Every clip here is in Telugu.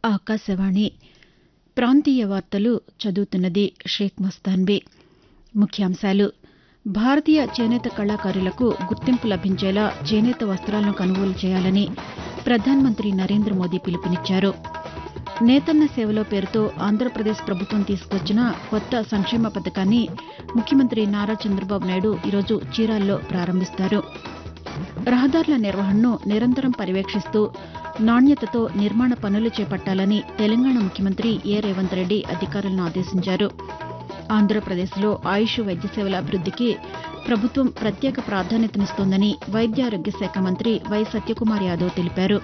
ఆకాశవాణి ప్రాంతీయ వార్తలు చదువుతున్నది షేక్ మస్తాన్బీ ముఖ్యాంశాలు భారతీయ చేనేత కళాకారులకు గుర్తింపు లభించేలా చేనేత వస్తాలను కొనుగోలు చేయాలని ప్రధానమంత్రి నరేంద్ర మోదీ పిలుపునిచ్చారు నేతన్న సేవలో పేరుతో ఆంధ్రప్రదేశ్ ప్రభుత్వం తీసుకొచ్చిన కొత్త సంక్షేమ పథకాన్ని ముఖ్యమంత్రి నారా చంద్రబాబు నాయుడు ఈరోజు చీరాలలో ప్రారంభిస్తారు రహదారుల నిర్వహణను నిరంతరం పర్యవేక్షిస్తూ నాణ్యతతో నిర్మాణ పనులు చేపట్టాలని తెలంగాణ ముఖ్యమంత్రి ఏ రేవంత్ రెడ్డి అధికారులను ఆదేశించారు ఆంధ్రప్రదేశ్లో ఆయుష్ వైద్య సేవల అభివృద్దికి ప్రభుత్వం ప్రత్యేక ప్రాధాన్యతనిస్తోందని వైద్యారోగ్య శాఖ మంత్రి వై సత్యకుమార్ యాదవ్ తెలిపారు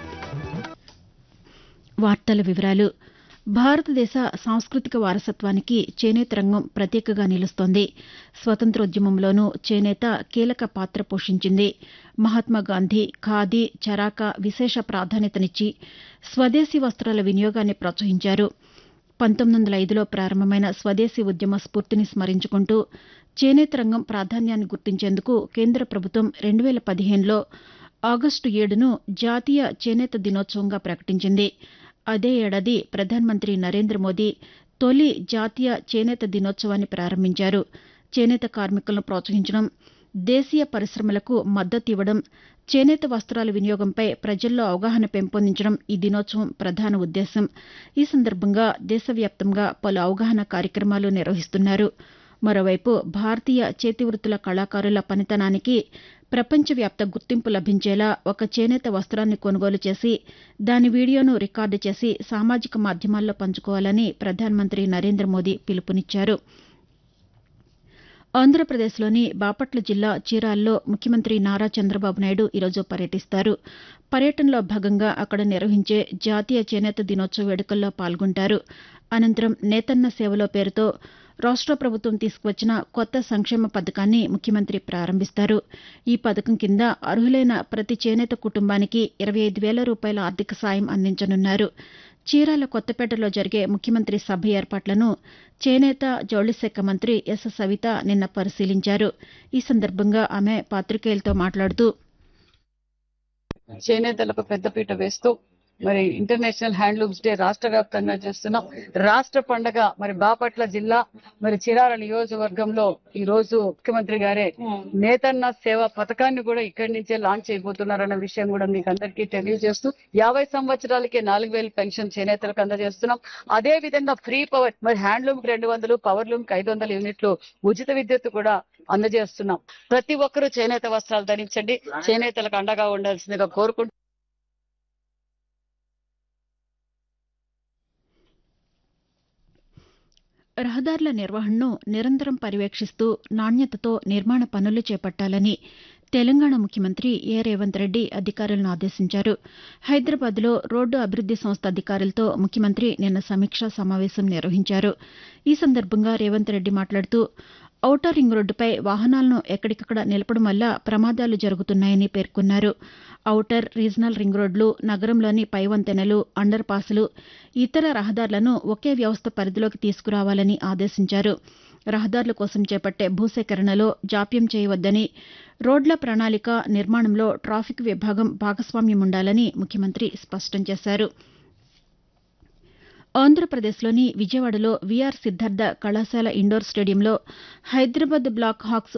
వార్తల వివరాలు భారతదేశ సాంస్కృతిక వారసత్వానికి చేనేత రంగం ప్రతీకగా నిలుస్తోంది స్వతంత్రోద్యమంలోనూ చేనేత కీలక పాత్ర పోషించింది మహాత్మాగాంధీ ఖాదీ చరాక విశేష ప్రాధాన్యతనిచ్చి స్వదేశీ వస్తాల వినియోగాన్ని ప్రోత్సహించారు పంతొమ్మిది వందల ఐదులో ప్రారంభమైన స్వదేశీ ఉద్యమ స్ఫూర్తిని స్మరించుకుంటూ చేనేత రంగం ప్రాధాన్యాన్ని గుర్తించేందుకు కేంద్ర ప్రభుత్వం రెండు వేల పదిహేనులో ఆగస్టు ఏడును జాతీయ చేనేత దినోత్సవంగా ప్రకటించింది అదే ఏడాది ప్రధానమంత్రి నరేంద్ర మోదీ తొలి జాతీయ చేనేత దినోత్సవాన్ని ప్రారంభించారు చేనేత కార్మికులను ప్రోత్సహించడం దేశీయ పరిశమలకు మద్దతు ఇవ్వడం చేనేత వస్తాల వినియోగంపై ప్రజల్లో అవగాహన పెంపొందించడం ఈ దినోత్సవం ప్రధాన ఉద్దేశం ఈ సందర్భంగా దేశవ్యాప్తంగా పలు అవగాహన కార్యక్రమాలు నిర్వహిస్తున్నారు మరోవైపు భారతీయ చేతివృత్తుల కళాకారుల పనితనానికి ప్రపంచవ్యాప్త గుర్తింపు లభించేలా ఒక చేనేత వస్తాన్ని కొనుగోలు చేసి దాని వీడియోను రికార్డు చేసి సామాజిక మాధ్యమాల్లో పంచుకోవాలని ప్రధానమంత్రి నరేంద్ర మోదీ పిలుపునిచ్చారు ఆంధ్రప్రదేశ్లోని బాపట్ల జిల్లా చీరాలలో ముఖ్యమంత్రి నారా చంద్రబాబు నాయుడు ఈరోజు పర్యటిస్తారు పర్యటనలో భాగంగా అక్కడ నిర్వహించే జాతీయ చేనేత దినోత్సవ వేడుకల్లో పాల్గొంటారు అనంతరం నేతన్న సేవలో పేరుతో రాష్ట ప్రభుత్వం తీసుకువచ్చిన కొత్త సంక్షేమ పథకాన్ని ముఖ్యమంత్రి ప్రారంభిస్తారు ఈ పథకం కింద అర్హులైన ప్రతి చేనేత కుటుంబానికి ఇరవై ఐదు వేల రూపాయల ఆర్థిక సాయం అందించనున్నారు చీరాల కొత్తపేటలో జరిగే ముఖ్యమంత్రి సభ ఏర్పాట్లను చేనేత జౌళిశాఖ మంత్రి ఎస్ సవిత నిన్న పరిశీలించారు ఈ సందర్భంగా ఆమె పాతికేయులతో మాట్లాడుతూ చేనేతలకు పెద్దపీట వేస్తూ మరి ఇంటర్నేషనల్ హ్యాండ్లూమ్స్ డే రాష్ట్ర వ్యాప్తంగా చేస్తున్నాం రాష్ట్ర పండగ మరి బాపట్ల జిల్లా మరి చిరాల నియోజకవర్గంలో ఈ రోజు ముఖ్యమంత్రి గారే నేతన్న సేవ పథకాన్ని కూడా ఇక్కడి నుంచే లాంచ్ చేయబోతున్నారన్న విషయం కూడా మీకు అందరికీ తెలియజేస్తూ యాభై సంవత్సరాలకి నాలుగు వేలు పెన్షన్ చేనేతలకు అందజేస్తున్నాం అదే విధంగా ఫ్రీ పవర్ మరి హ్యాండ్లూమ్ కి రెండు వందలు పవర్ లూమ్ కి ఐదు వందల యూనిట్లు ఉచిత విద్యుత్ కూడా అందజేస్తున్నాం ప్రతి ఒక్కరూ చేనేత వస్త్రాలు ధరించండి చేనేతలకు అండగా ఉండాల్సిందిగా కోరుకుంటూ రహదారుల నిర్వహణను నిరంతరం పర్యవేక్షిస్తూ నాణ్యతతో నిర్మాణ పనులు చేపట్టాలని తెలంగాణ ముఖ్యమంత్రి ఏ రేవంత్ రెడ్డి అధికారులను ఆదేశించారు హైదరాబాద్లో రోడ్డు అభివృద్ది సంస్థ అధికారులతో ముఖ్యమంత్రి నిన్న సమీక్షా సమావేశం నిర్వహించారు ఈ సందర్భంగా రేవంత్ రెడ్డి మాట్లాడుతూ ఔటర్ రింగ్ రోడ్డుపై వాహనాలను ఎక్కడికక్కడ నిలపడం వల్ల ప్రమాదాలు జరుగుతున్నాయని పేర్కొన్నారు ఔటర్ రీజనల్ రింగ్ రోడ్లు నగరంలోని పై వంతెనలు అండర్ పాసులు ఇతర రహదారులను ఒకే వ్యవస్థ పరిధిలోకి తీసుకురావాలని ఆదేశించారు రహదారుల కోసం చేపట్టే భూసేకరణలో జాప్యం చేయవద్దని రోడ్ల ప్రణాళిక నిర్మాణంలో ట్రాఫిక్ విభాగం భాగస్వామ్యం ఉండాలని ముఖ్యమంత్రి స్పష్టం చేశారు ఆంధ్రప్రదేశ్లోని విజయవాడలో వీఆర్ సిద్ధార్థ కళాశాల ఇండోర్ స్టేడియంలో హైదరాబాద్ బ్లాక్ హాక్స్